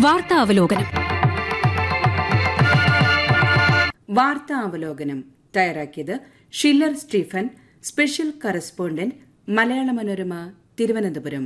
വാർത്താ അവലോകനം വാർത്താ അവലോകനം തയ്യാറാക്കിയത് ഷില്ലർ സ്റ്റീഫൻ സ്പെഷ്യൽ കറസ്പോണ്ടന്റ് മലയാള മനോരമ തിരുവനന്തപുരം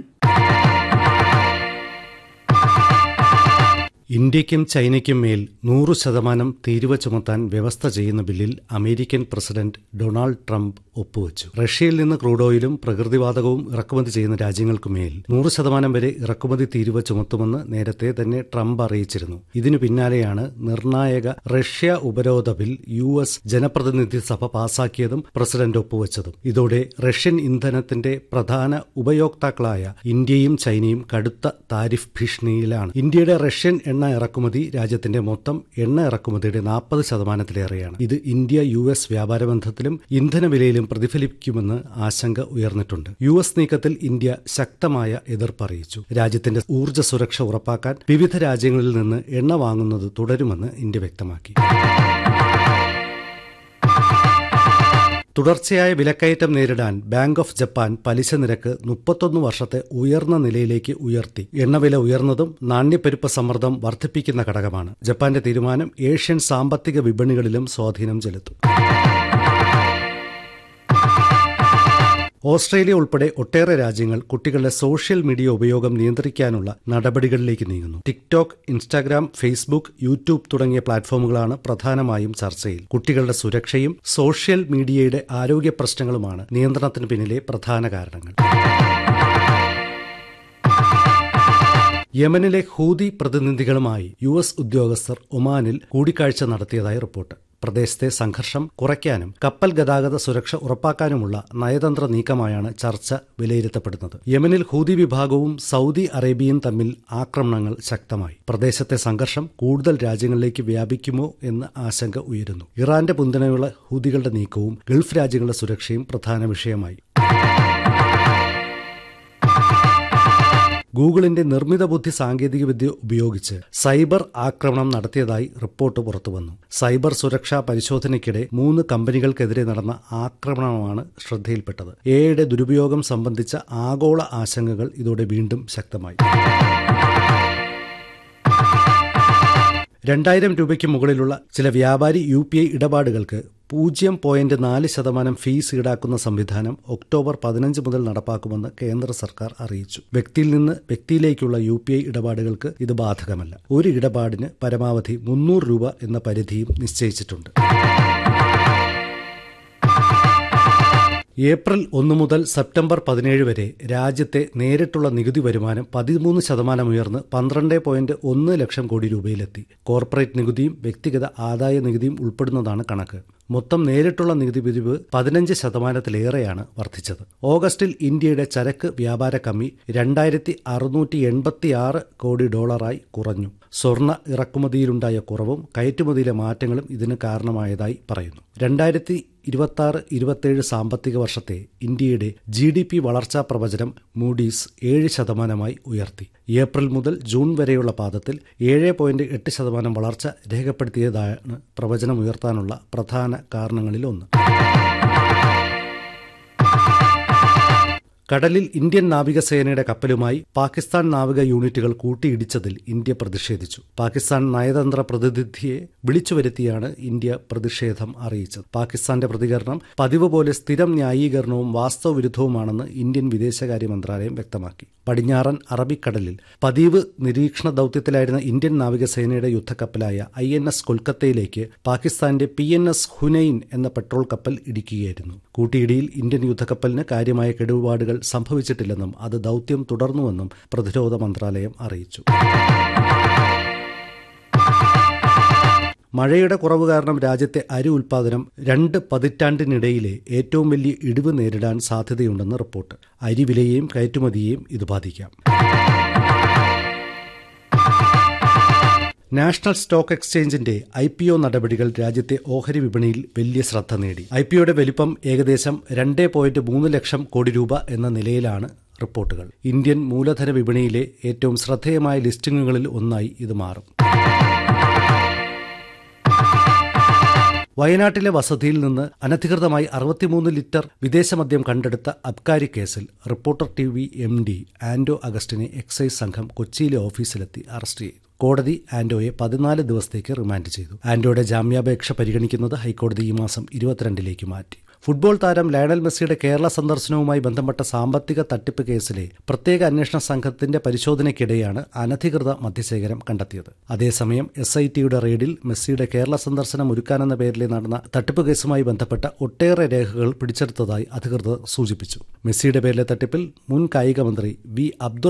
ഇന്ത്യയ്ക്കും ചൈനയ്ക്കും മേൽ നൂറ് ശതമാനം തീരുവ ചുമത്താൻ വ്യവസ്ഥ ചെയ്യുന്ന ബില്ലിൽ അമേരിക്കൻ പ്രസിഡന്റ് ഡൊണാൾഡ് ട്രംപ് ഒപ്പുവച്ചു റഷ്യയിൽ നിന്ന് ക്രൂഡ് ഓയിലും പ്രകൃതിവാതകവും ഇറക്കുമതി ചെയ്യുന്ന രാജ്യങ്ങൾക്കുമേൽ നൂറ് ശതമാനം വരെ ഇറക്കുമതി തീരുവ ചുമത്തുമെന്ന് നേരത്തെ തന്നെ ട്രംപ് അറിയിച്ചിരുന്നു ഇതിനു പിന്നാലെയാണ് നിർണായക റഷ്യ ഉപരോധ ബിൽ യു എസ് ജനപ്രതിനിധി സഭ പാസാക്കിയതും പ്രസിഡന്റ് ഒപ്പുവച്ചതും ഇതോടെ റഷ്യൻ ഇന്ധനത്തിന്റെ പ്രധാന ഉപയോക്താക്കളായ ഇന്ത്യയും ചൈനയും കടുത്ത താരിഫ് ഭീഷണിയിലാണ് ഇന്ത്യയുടെ റഷ്യൻ എണ്ണ ഇറക്കുമതി രാജ്യത്തിന്റെ മൊത്തം എണ്ണ ഇറക്കുമതിയുടെ നാൽപ്പത് ശതമാനത്തിലേറെയാണ് ഇത് ഇന്ത്യ യു എസ് വ്യാപാര ബന്ധത്തിലും ഇന്ധന വിലയിലും പ്രതിഫലിക്കുമെന്ന് ആശങ്ക ഉയർന്നിട്ടുണ്ട് യു എസ് നീക്കത്തിൽ ഇന്ത്യ ശക്തമായ എതിർപ്പ് അറിയിച്ചു രാജ്യത്തിന്റെ ഊർജ്ജ സുരക്ഷ ഉറപ്പാക്കാൻ വിവിധ രാജ്യങ്ങളിൽ നിന്ന് എണ്ണ വാങ്ങുന്നത് തുടരുമെന്ന് ഇന്ത്യ വ്യക്തമാക്കി തുടർച്ചയായ വിലക്കയറ്റം നേരിടാൻ ബാങ്ക് ഓഫ് ജപ്പാൻ പലിശ നിരക്ക് മുപ്പത്തൊന്ന് വർഷത്തെ ഉയർന്ന നിലയിലേക്ക് ഉയർത്തി എണ്ണവില ഉയർന്നതും നാണ്യപ്പെരുപ്പ സമ്മർദ്ദം വർദ്ധിപ്പിക്കുന്ന ഘടകമാണ് ജപ്പാന്റെ തീരുമാനം ഏഷ്യൻ സാമ്പത്തിക വിപണികളിലും സ്വാധീനം ചെലുത്തും ഓസ്ട്രേലിയ ഉൾപ്പെടെ ഒട്ടേറെ രാജ്യങ്ങൾ കുട്ടികളുടെ സോഷ്യൽ മീഡിയ ഉപയോഗം നിയന്ത്രിക്കാനുള്ള നടപടികളിലേക്ക് നീങ്ങുന്നു ടിക്ടോക്ക് ഇൻസ്റ്റാഗ്രാം ഫേസ്ബുക്ക് യൂട്യൂബ് തുടങ്ങിയ പ്ലാറ്റ്ഫോമുകളാണ് പ്രധാനമായും ചർച്ചയിൽ കുട്ടികളുടെ സുരക്ഷയും സോഷ്യൽ മീഡിയയുടെ ആരോഗ്യ പ്രശ്നങ്ങളുമാണ് നിയന്ത്രണത്തിന് പിന്നിലെ പ്രധാന കാരണങ്ങൾ യമനിലെ ഹൂതി പ്രതിനിധികളുമായി യു എസ് ഉദ്യോഗസ്ഥർ ഒമാനിൽ കൂടിക്കാഴ്ച നടത്തിയതായി റിപ്പോർട്ട് പ്രദേശത്തെ സംഘർഷം കുറയ്ക്കാനും കപ്പൽ ഗതാഗത സുരക്ഷ ഉറപ്പാക്കാനുമുള്ള നയതന്ത്ര നീക്കമായാണ് ചർച്ച വിലയിരുത്തപ്പെടുന്നത് യമനിൽ ഹൂതി വിഭാഗവും സൗദി അറേബ്യയും തമ്മിൽ ആക്രമണങ്ങൾ ശക്തമായി പ്രദേശത്തെ സംഘർഷം കൂടുതൽ രാജ്യങ്ങളിലേക്ക് വ്യാപിക്കുമോ എന്ന ആശങ്ക ഉയരുന്നു ഇറാന്റെ പിന്തുണയുള്ള ഹൂതികളുടെ നീക്കവും ഗൾഫ് രാജ്യങ്ങളുടെ സുരക്ഷയും പ്രധാന വിഷയമായി ഗൂഗിളിന്റെ നിർമ്മിത ബുദ്ധി സാങ്കേതികവിദ്യ ഉപയോഗിച്ച് സൈബർ ആക്രമണം നടത്തിയതായി റിപ്പോർട്ട് പുറത്തുവന്നു സൈബർ സുരക്ഷാ പരിശോധനയ്ക്കിടെ മൂന്ന് കമ്പനികൾക്കെതിരെ നടന്ന ആക്രമണമാണ് ശ്രദ്ധയിൽപ്പെട്ടത് എയുടെ ദുരുപയോഗം സംബന്ധിച്ച ആഗോള ആശങ്കകൾ ഇതോടെ വീണ്ടും ശക്തമായി രണ്ടായിരം രൂപയ്ക്ക് മുകളിലുള്ള ചില വ്യാപാരി യു പി ഐ ഇടപാടുകൾക്ക് പൂജ്യം പോയിന്റ് നാല് ശതമാനം ഫീസ് ഈടാക്കുന്ന സംവിധാനം ഒക്ടോബർ പതിനഞ്ച് മുതൽ നടപ്പാക്കുമെന്ന് കേന്ദ്ര സർക്കാർ അറിയിച്ചു വ്യക്തിയിൽ നിന്ന് വ്യക്തിയിലേക്കുള്ള യു പി ഐ ഇടപാടുകൾക്ക് ഇത് ബാധകമല്ല ഒരു ഇടപാടിന് പരമാവധി മുന്നൂറ് രൂപ എന്ന പരിധിയും നിശ്ചയിച്ചിട്ടുണ്ട് ഏപ്രിൽ ഒന്ന് മുതൽ സെപ്റ്റംബർ പതിനേഴ് വരെ രാജ്യത്തെ നേരിട്ടുള്ള നികുതി വരുമാനം പതിമൂന്ന് ശതമാനം ഉയർന്ന് പന്ത്രണ്ട് പോയിന്റ് ഒന്ന് ലക്ഷം കോടി രൂപയിലെത്തി കോർപ്പറേറ്റ് നികുതിയും വ്യക്തിഗത ആദായ നികുതിയും ഉൾപ്പെടുന്നതാണ് കണക്ക് മൊത്തം നേരിട്ടുള്ള നികുതി പിരിവ് പതിനഞ്ച് ശതമാനത്തിലേറെയാണ് വർദ്ധിച്ചത് ഓഗസ്റ്റിൽ ഇന്ത്യയുടെ ചരക്ക് വ്യാപാര കമ്മി രണ്ടായിരത്തി അറുന്നൂറ്റി എൺപത്തിയാറ് കോടി ഡോളറായി കുറഞ്ഞു സ്വർണ്ണ ഇറക്കുമതിയിലുണ്ടായ കുറവും കയറ്റുമതിയിലെ മാറ്റങ്ങളും ഇതിന് കാരണമായതായി പറയുന്നു രണ്ടായിരത്തി ഇരുപത്തി ആറ് ഇരുപത്തിയേഴ് സാമ്പത്തിക വർഷത്തെ ഇന്ത്യയുടെ ജി ഡി പി വളർച്ചാ പ്രവചനം മൂഡീസ് ഏഴ് ശതമാനമായി ഉയർത്തി ഏപ്രിൽ മുതൽ ജൂൺ വരെയുള്ള പാദത്തിൽ ഏഴ് പോയിന്റ് എട്ട് ശതമാനം വളർച്ച രേഖപ്പെടുത്തിയതാണ് പ്രവചനം ഉയർത്താനുള്ള പ്രധാന കാരണങ്ങളിലൊന്ന് കടലിൽ ഇന്ത്യൻ നാവികസേനയുടെ കപ്പലുമായി പാകിസ്ഥാൻ നാവിക യൂണിറ്റുകൾ കൂട്ടിയിടിച്ചതിൽ ഇന്ത്യ പ്രതിഷേധിച്ചു പാകിസ്ഥാൻ നയതന്ത്ര പ്രതിനിധിയെ വിളിച്ചുവരുത്തിയാണ് ഇന്ത്യ പ്രതിഷേധം അറിയിച്ചത് പാകിസ്ഥാന്റെ പ്രതികരണം പതിവ് പോലെ സ്ഥിരം ന്യായീകരണവും വാസ്തവവിരുദ്ധവുമാണെന്ന് ഇന്ത്യൻ വിദേശകാര്യ മന്ത്രാലയം വ്യക്തമാക്കി പടിഞ്ഞാറൻ അറബിക്കടലിൽ പതിവ് നിരീക്ഷണ ദൌത്യത്തിലായിരുന്ന ഇന്ത്യൻ നാവികസേനയുടെ യുദ്ധക്കപ്പലായ ഐ എൻ എസ് കൊൽക്കത്തയിലേക്ക് പാകിസ്ഥാന്റെ പി എൻ എസ് ഹുനൈൻ എന്ന പെട്രോൾ കപ്പൽ ഇടിക്കുകയായിരുന്നു കൂട്ടിയിടിയിൽ ഇന്ത്യൻ യുദ്ധക്കപ്പലിന് കാര്യമായ കേടുപാടുകൾ സംഭവിച്ചിട്ടില്ലെന്നും അത് ദൌത്യം തുടർന്നുവെന്നും പ്രതിരോധ മന്ത്രാലയം അറിയിച്ചു മഴയുടെ കുറവ് കാരണം രാജ്യത്തെ അരി ഉൽപാദനം രണ്ട് പതിറ്റാണ്ടിനിടയിലെ ഏറ്റവും വലിയ ഇടിവ് നേരിടാൻ സാധ്യതയുണ്ടെന്ന് റിപ്പോർട്ട് അരി വിലയെയും കയറ്റുമതിയെയും ഇത് ബാധിക്കാം നാഷണൽ സ്റ്റോക്ക് എക്സ്ചേഞ്ചിന്റെ ഐ പി ഒ നടപടികൾ രാജ്യത്തെ ഓഹരി വിപണിയിൽ വലിയ ശ്രദ്ധ നേടി ഐ പി ഒയുടെ വലിപ്പം ഏകദേശം രണ്ട് പോയിന്റ് മൂന്ന് ലക്ഷം കോടി രൂപ എന്ന നിലയിലാണ് റിപ്പോർട്ടുകൾ ഇന്ത്യൻ മൂലധന വിപണിയിലെ ഏറ്റവും ശ്രദ്ധേയമായ ലിസ്റ്റിംഗുകളിൽ ഒന്നായി ഇത് മാറും വയനാട്ടിലെ വസതിയിൽ നിന്ന് അനധികൃതമായി അറുപത്തിമൂന്ന് ലിറ്റർ വിദേശമദ്യം കണ്ടെടുത്ത അബ്കാരി കേസിൽ reporter T V M D Anto അഗസ്റ്റിനെ എക്സൈസ് സംഘം കൊച്ചിയിലെ ഓഫീസിലെത്തി അറസ്റ്റ് ചെയ്തു കോടതി ആന്റോയെ പതിനാല് ദിവസത്തേക്ക് റിമാൻഡ് ചെയ്തു ആന്റോയുടെ ജാമ്യാപേക്ഷ പരിഗണിക്കുന്നത് ഹൈക്കോടതി ഈ മാസം ഇരുപത്തിരണ്ടിലേക്ക് മാറ്റി ഫുട്ബോൾ താരം ലയണൽ മെസ്സിയുടെ കേരള സന്ദർശനവുമായി ബന്ധപ്പെട്ട സാമ്പത്തിക തട്ടിപ്പ് കേസിലെ പ്രത്യേക അന്വേഷണ സംഘത്തിന്റെ പരിശോധനയ്ക്കിടെയാണ് അനധികൃത മദ്യശേഖരം കണ്ടെത്തിയത് അതേസമയം എസ് ഐ ടിയുടെ റെയ്ഡിൽ മെസ്സിയുടെ കേരള സന്ദർശനം ഒരുക്കാനെന്ന പേരിൽ നടന്ന തട്ടിപ്പ് കേസുമായി ബന്ധപ്പെട്ട ഒട്ടേറെ രേഖകൾ പിടിച്ചെടുത്തതായി അധികൃതർ സൂചിപ്പിച്ചു മെസ്സിയുടെ പേരിലെ തട്ടിപ്പിൽ മുൻ കായിക മന്ത്രി വി അബ്ദുൾ